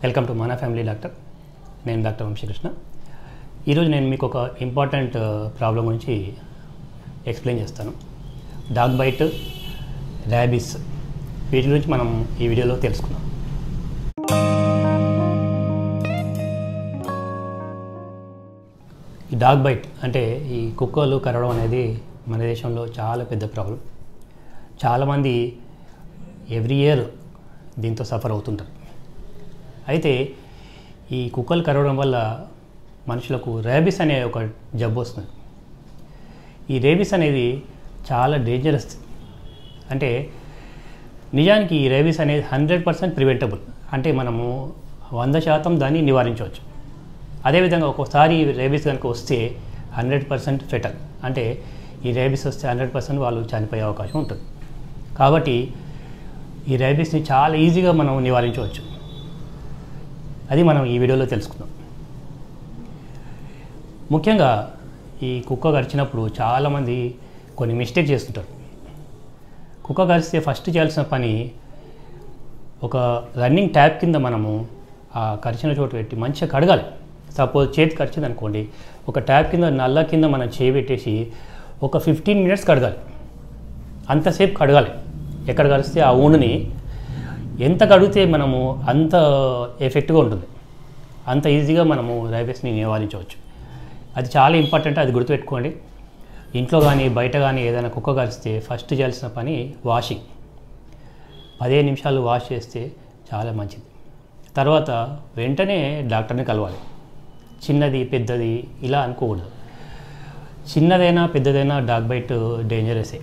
welcome to మన family doctor నేను doctor Vamsikrishna ఈరోజు నేను మీకు ఒక ఇంపార్టెంట్ ప్రాబ్లం గురించి ఎక్స్ప్లెయిన్ చేస్తాను డాగ్ బైట్ ర్యాబిస్ వీటి గురించి మనం ఈ వీడియోలో తెలుసుకుందాం ఈ డాగ్ బైట్ అంటే ఈ కుక్కలు కరవడం అనేది మన దేశంలో చాలా పెద్ద ప్రాబ్లం చాలామంది ఎవ్రీ ఇయర్ దీంతో సఫర్ అవుతుంటారు అయితే ఈ కుక్కలు కరవడం వల్ల మనుషులకు రేబిస్ అనే ఒక జబ్బు వస్తుంది ఈ రేబిస్ అనేది చాలా డేంజరస్ అంటే నిజానికి ఈ రేబిస్ అనేది హండ్రెడ్ పర్సెంట్ ప్రివెంటబుల్ అంటే మనము వంద శాతం దాన్ని నివారించవచ్చు అదేవిధంగా ఒక్కోసారి రేబీస్ కనుక వస్తే హండ్రెడ్ పర్సెంట్ ఫెటల్ అంటే ఈ రేబీస్ వస్తే హండ్రెడ్ పర్సెంట్ వాళ్ళు చనిపోయే అవకాశం ఉంటుంది కాబట్టి ఈ రేబీస్ని చాలా ఈజీగా మనం నివారించవచ్చు అది మనం ఈ వీడియోలో తెలుసుకుందాం ముఖ్యంగా ఈ కుక్క గడిచినప్పుడు చాలామంది కొన్ని మిస్టేక్ చేస్తుంటారు కుక్క గడిస్తే ఫస్ట్ చేయాల్సిన పని ఒక రన్నింగ్ ట్యాప్ కింద మనము ఆ కరిచిన చోటు పెట్టి మంచిగా కడగాలి సపోజ్ చేతి కరిచింది అనుకోండి ఒక ట్యాప్ కింద నల్ల కింద మనం చేయి పెట్టేసి ఒక ఫిఫ్టీన్ మినిట్స్ కడగాలి అంతసేపు కడగాలి ఎక్కడ కడిస్తే ఆ ఊనుని ఎంత కడిగితే మనము అంత ఎఫెక్ట్గా ఉంటుంది అంత ఈజీగా మనము రైబెస్ని నివారించవచ్చు అది చాలా ఇంపార్టెంట్ అది గుర్తుపెట్టుకోండి ఇంట్లో కానీ బయట కానీ ఏదైనా కుక్క కరిస్తే ఫస్ట్ చేయాల్సిన పని వాషింగ్ పదిహేను నిమిషాలు వాష్ చేస్తే చాలా మంచిది తర్వాత వెంటనే డాక్టర్ని కలవాలి చిన్నది పెద్దది ఇలా అనుకోకూడదు చిన్నదైనా పెద్దదైనా డాగ్ బైట్ డేంజరసే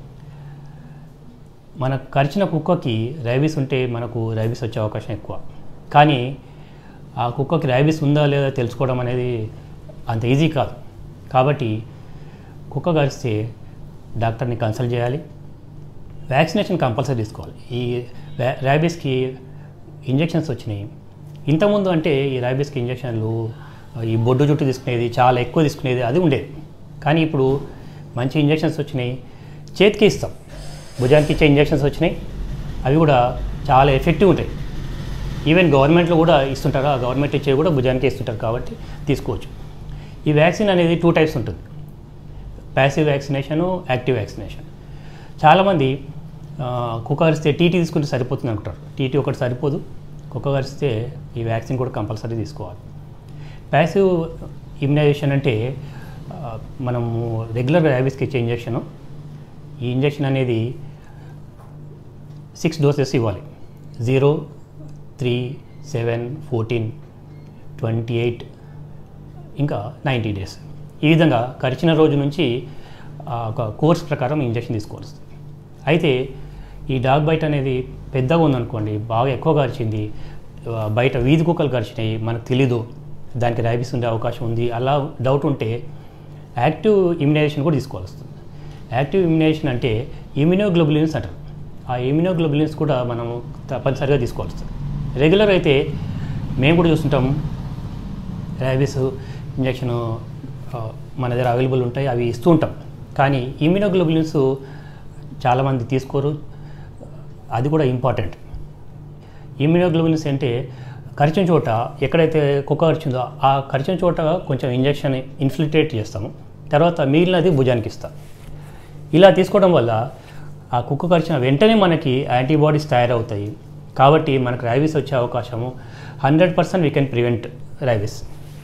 మన కరిచిన కుక్కకి రైబీస్ ఉంటే మనకు రైబీస్ వచ్చే అవకాశం ఎక్కువ కానీ ఆ కుక్కకి రైబీస్ ఉందా లేదా తెలుసుకోవడం అనేది అంత ఈజీ కాదు కాబట్టి కుక్క కరిస్తే డాక్టర్ని కన్సల్ట్ చేయాలి వ్యాక్సినేషన్ కంపల్సరీ తీసుకోవాలి ఈ ర్యాబీస్కి ఇంజెక్షన్స్ వచ్చినాయి ఇంతకుముందు అంటే ఈ ర్యాబీస్కి ఇంజెక్షన్లు ఈ బొడ్డు జుట్టు తీసుకునేది చాలా ఎక్కువ తీసుకునేది అది ఉండేది కానీ ఇప్పుడు మంచి ఇంజెక్షన్స్ వచ్చినాయి చేతికి ఇస్తాం భుజానికి ఇచ్చే ఇంజెక్షన్స్ వచ్చినాయి అవి కూడా చాలా ఎఫెక్టివ్ ఉంటాయి ఈవెన్ గవర్నమెంట్లో కూడా ఇస్తుంటారు ఆ గవర్నమెంట్ ఇచ్చేవి కూడా భుజానికి ఇస్తుంటారు కాబట్టి తీసుకోవచ్చు ఈ వ్యాక్సిన్ అనేది టూ టైప్స్ ఉంటుంది ప్యాసివ్ వ్యాక్సినేషను యాక్టివ్ వ్యాక్సినేషన్ చాలామంది కుక్క కరిస్తే టీటీ తీసుకుంటే సరిపోతుంది అనుకుంటారు టీటీ ఒకటి సరిపోదు కుక్క కరిస్తే ఈ వ్యాక్సిన్ కూడా కంపల్సరీ తీసుకోవాలి ప్యాసివ్ ఇమ్యునైజేషన్ అంటే మనము రెగ్యులర్ ర్యాబీస్కి ఇచ్చే ఇంజెక్షను ఈ ఇంజెక్షన్ అనేది సిక్స్ డోసెస్ ఇవ్వాలి zero three seven fourteen twenty eight ఇంకా నైంటీ డేస్ ఈ విధంగా కరిచిన రోజు నుంచి ఒక కోర్స్ ప్రకారం ఇంజెక్షన్ తీసుకోవాలి అయితే ఈ డాగ్ బైట్ అనేది పెద్దగా ఉందనుకోండి బాగా ఎక్కువ కరిచింది బయట వీధి కుక్కలు కరిచినాయి మనకు తెలీదు దానికి ర్యాబీస్ ఉండే అవకాశం ఉంది అలా డౌట్ ఉంటే యాక్టివ్ ఇమ్యునైజేషన్ కూడా తీసుకోవాల్సి వస్తుంది యాక్టివ్ ఇమ్యునైజేషన్ అంటే ఇమ్యునోగ్లోబులిన్స్ అంటారు ఆ ఇమ్యునోగ్లోబులిన్స్ కూడా మనం తప్పనిసరిగా తీసుకోవాల్సి వస్తుంది రెగ్యులర్ అయితే మేము కూడా చూస్తుంటాం ర్యాబీస్ ఇంజక్షన్ మన దగ్గర అవైలబుల్ ఉంటాయి అవి ఇస్తూ ఉంటాం కానీ ఇమ్యునోగ్లోబులిన్స్ చాలామంది తీసుకోరు అది కూడా ఇంపార్టెంట్ ఇమ్యునోగ్లోబులిన్స్ అంటే కరిచిన చోట ఎక్కడైతే కుక్క కరిచిందో ఆ కరిచిన చోట కొంచెం ఇంజెక్షన్ ఇన్ఫిల్ట్రేట్ చేస్తాము తర్వాత మిగిలినది భుజానికి ఇస్తాం ఇలా తీసుకోవడం వల్ల ఆ కుక్క కరిచిన వెంటనే మనకి యాంటీబాడీస్ తయారవుతాయి కాబట్టి మనకు రైబీస్ వచ్చే అవకాశము hundred percent we can prevent rabies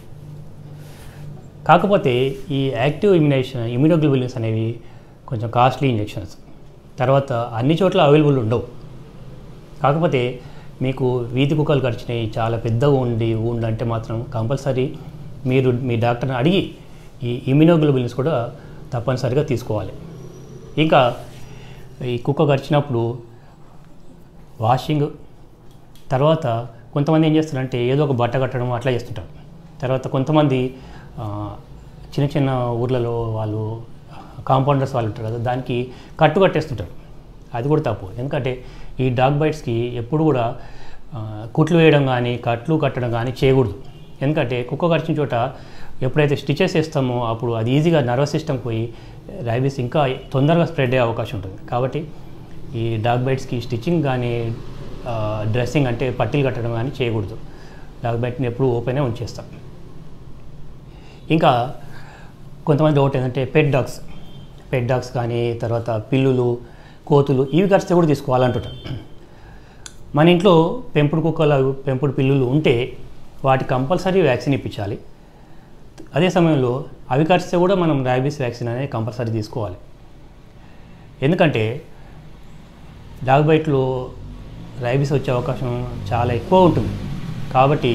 కాకపోతే ఈ యాక్టివ్ ఇమ్యునైజేషన్ ఇమ్యునోగ్లోబులిన్స్ అనేవి కొంచెం కాస్ట్లీ ఇంజెక్షన్స్ తర్వాత అన్ని చోట్ల అవైలబుల్ ఉండవు కాకపోతే మీకు వీధి కుక్కలు ఖర్చినాయి చాలా పెద్దగా ఉండి ఉండంటే మాత్రం కంపల్సరీ మీరు మీ డాక్టర్ని అడిగి ఈ ఇమ్యునోగ్లోబులిన్స్ కూడా తప్పనిసరిగా తీసుకోవాలి ఇంకా ఈ కుక్క ఖర్చినప్పుడు వాషింగ్ తర్వాత కొంతమంది ఏం చేస్తారంటే ఏదో ఒక బట్ట కట్టడం అట్లా చేస్తుంటారు తర్వాత కొంతమంది చిన్న చిన్న ఊర్లలో వాళ్ళు కాంపౌండర్స్ వాళ్ళు ఉంటారు కదా దానికి కట్టు కట్టేస్తుంటారు అది కూడా తప్పు ఎందుకంటే ఈ డాగ్ బైట్స్కి ఎప్పుడు కూడా కుట్లు వేయడం కానీ కట్లు కట్టడం కానీ చేయకూడదు ఎందుకంటే కుక్క కరిచిన చోట ఎప్పుడైతే స్టిచెస్ వేస్తామో అప్పుడు అది ఈజీగా నర్వస్ సిస్టమ్ పోయి రైబీస్ ఇంకా తొందరగా స్ప్రెడ్ అయ్యే అవకాశం ఉంటుంది కాబట్టి ఈ డాగ్ బైట్స్కి స్టిచ్చింగ్ కానీ డ్రెస్సింగ్ అంటే పట్టీలు కట్టడం కానీ చేయకూడదు డాగ్ బైట్ని ఎప్పుడు ఓపెనే ఉంచేస్తాం ఇంకా కొంతమంది డౌట్ ఏంటంటే పెట్ డాగ్స్ పెట్ డాగ్స్ కానీ తర్వాత పిల్లులు కోతులు ఇవి కరిస్తే కూడా తీసుకోవాలంటుంటారు మన ఇంట్లో పెంపుడు కుక్కలు పెంపుడు పిల్లులు ఉంటే వాటి కంపల్సరీ వ్యాక్సిన్ ఇప్పించాలి అదే సమయంలో అవి కరిస్తే కూడా మనం ర్యాబీస్ వ్యాక్సిన్ అనేది కంపల్సరీ తీసుకోవాలి ఎందుకంటే డాగ్ బైట్లో ర్యాబీస్ వచ్చే అవకాశం చాలా ఎక్కువ ఉంటుంది కాబట్టి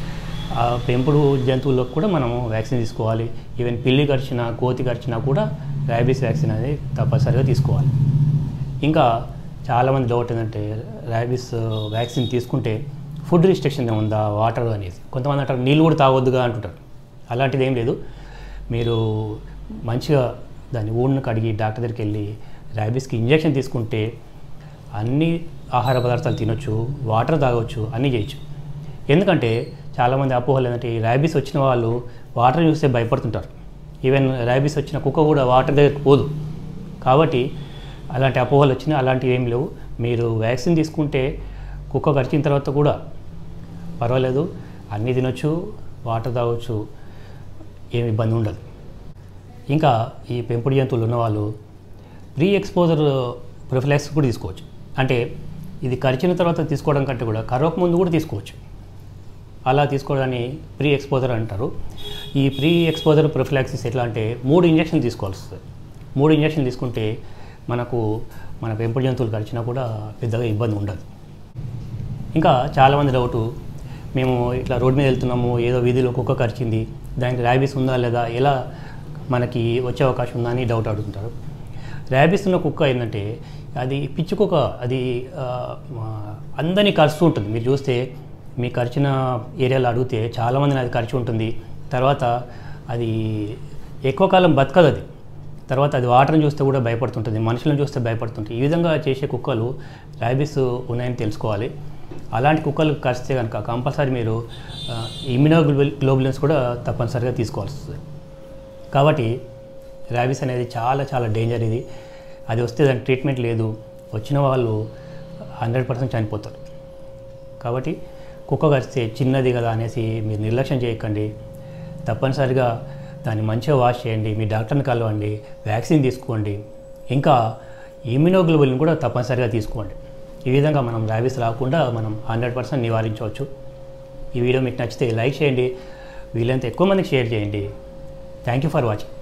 ఆ పెంపుడు జంతువులకు కూడా మనము వ్యాక్సిన్ తీసుకోవాలి ఈవెన్ పిల్లి కరిచినా కోతి కరిచినా కూడా ర్యాబీస్ వ్యాక్సిన్ అనేది తప్పనిసరిగా తీసుకోవాలి ఇంకా చాలామంది డౌట్ ఏంటంటే ర్యాబీస్ వ్యాక్సిన్ తీసుకుంటే ఫుడ్ రిస్ట్రిక్షన్ ఉందా వాటర్ అనేది కొంతమంది అంటారు నీళ్ళు కూడా తాగొద్దుగా అంటుంటారు అలాంటిది ఏం లేదు మీరు మంచిగా దాన్ని ఊడిని కడిగి డాక్టర్ దగ్గరికి వెళ్ళి ర్యాబీస్కి ఇంజెక్షన్ తీసుకుంటే అన్ని ఆహార పదార్థాలు తినొచ్చు వాటర్ తాగొచ్చు అన్నీ చేయొచ్చు ఎందుకంటే చాలామంది అపోహలు ఏంటంటే ఈ ర్యాబీస్ వచ్చిన వాళ్ళు వాటర్ చూస్తే భయపడుతుంటారు ఈవెన్ ర్యాబీస్ వచ్చిన కుక్క కూడా వాటర్ దగ్గరికి పోదు కాబట్టి అలాంటి అపోహలు వచ్చినా అలాంటివి ఏం లేవు మీరు వ్యాక్సిన్ తీసుకుంటే కుక్క కరిచిన తర్వాత కూడా పర్వాలేదు అన్నీ తినొచ్చు వాటర్ తాగొచ్చు ఏమి ఇబ్బంది ఉండదు ఇంకా ఈ పెంపుడు జంతువులు ఉన్నవాళ్ళు ప్రీ ఎక్స్పోజర్ ప్రిఫ్లాక్స్ కూడా తీసుకోవచ్చు అంటే ఇది కరిచిన తర్వాత తీసుకోవడం కంటే కూడా కరవక ముందు కూడా తీసుకోవచ్చు అలా తీసుకోవడాన్ని ప్రీ ఎక్స్పోజర్ అంటారు ఈ ప్రీ ఎక్స్పోజర్ ప్రొఫిలాక్సిస్ ఎట్లా అంటే మూడు ఇంజక్షన్ తీసుకోవాల్సి వస్తుంది మూడు ఇంజక్షన్ తీసుకుంటే మనకు మన పెంపుడు జంతువులు కరిచినా కూడా పెద్దగా ఇబ్బంది ఉండదు ఇంకా చాలామంది డౌటు మేము ఇట్లా రోడ్ మీద వెళ్తున్నాము ఏదో వీధిలో కుక్క కరిచింది దానికి ర్యాబీస్ ఉందా లేదా ఎలా మనకి వచ్చే అవకాశం ఉందా అని డౌట్ అడుగుతుంటారు ర్యాబీస్ ఉన్న కుక్క ఏంటంటే అది పిచ్చి కుక్క అది ఆ, ఆ, అందరినీ కరుస్తూ ఉంటుంది మీరు చూస్తే మీ కరిచిన ఏరియాలో అడిగితే చాలామందిని అది కరిచి ఉంటుంది తర్వాత అది ఎక్కువ కాలం బతకదు అది తర్వాత అది వాటర్ని చూస్తే కూడా భయపడుతుంటుంది మనుషులను చూస్తే భయపడుతుంటుంది ఈ విధంగా చేసే కుక్కలు ర్యాబీస్ ఉన్నాయని తెలుసుకోవాలి అలాంటి కుక్కలు కరిస్తే కనుక కంపల్సరీ మీరు ఇమ్యునోగ్లోబుల్ గ్లోబులెన్స్ కూడా తప్పనిసరిగా తీసుకోవాల్సి వస్తుంది కాబట్టి ర్యాబీస్ అనేది చాలా చాలా డేంజర్ ఇది అది వస్తే దానికి ట్రీట్మెంట్ లేదు వచ్చిన వాళ్ళు హండ్రెడ్ పర్సెంట్ చనిపోతారు కాబట్టి కుక్క కరిస్తే చిన్నది కదా అనేసి మీరు నిర్లక్ష్యం చేయకండి తప్పనిసరిగా దాన్ని మంచిగా వాష్ చేయండి మీ డాక్టర్ని కలవండి వ్యాక్సిన్ తీసుకోండి ఇంకా ఇమ్యునోగ్లోబులిన్ కూడా తప్పనిసరిగా తీసుకోండి ఈ విధంగా మనం ర్యాబీస్ రాకుండా మనం హండ్రెడ్ పర్సెంట్ నివారించవచ్చు ఈ వీడియో మీకు నచ్చితే లైక్ చేయండి వీలైనంత ఎక్కువ మందికి షేర్ చేయండి థ్యాంక్ యూ ఫర్ వాచింగ్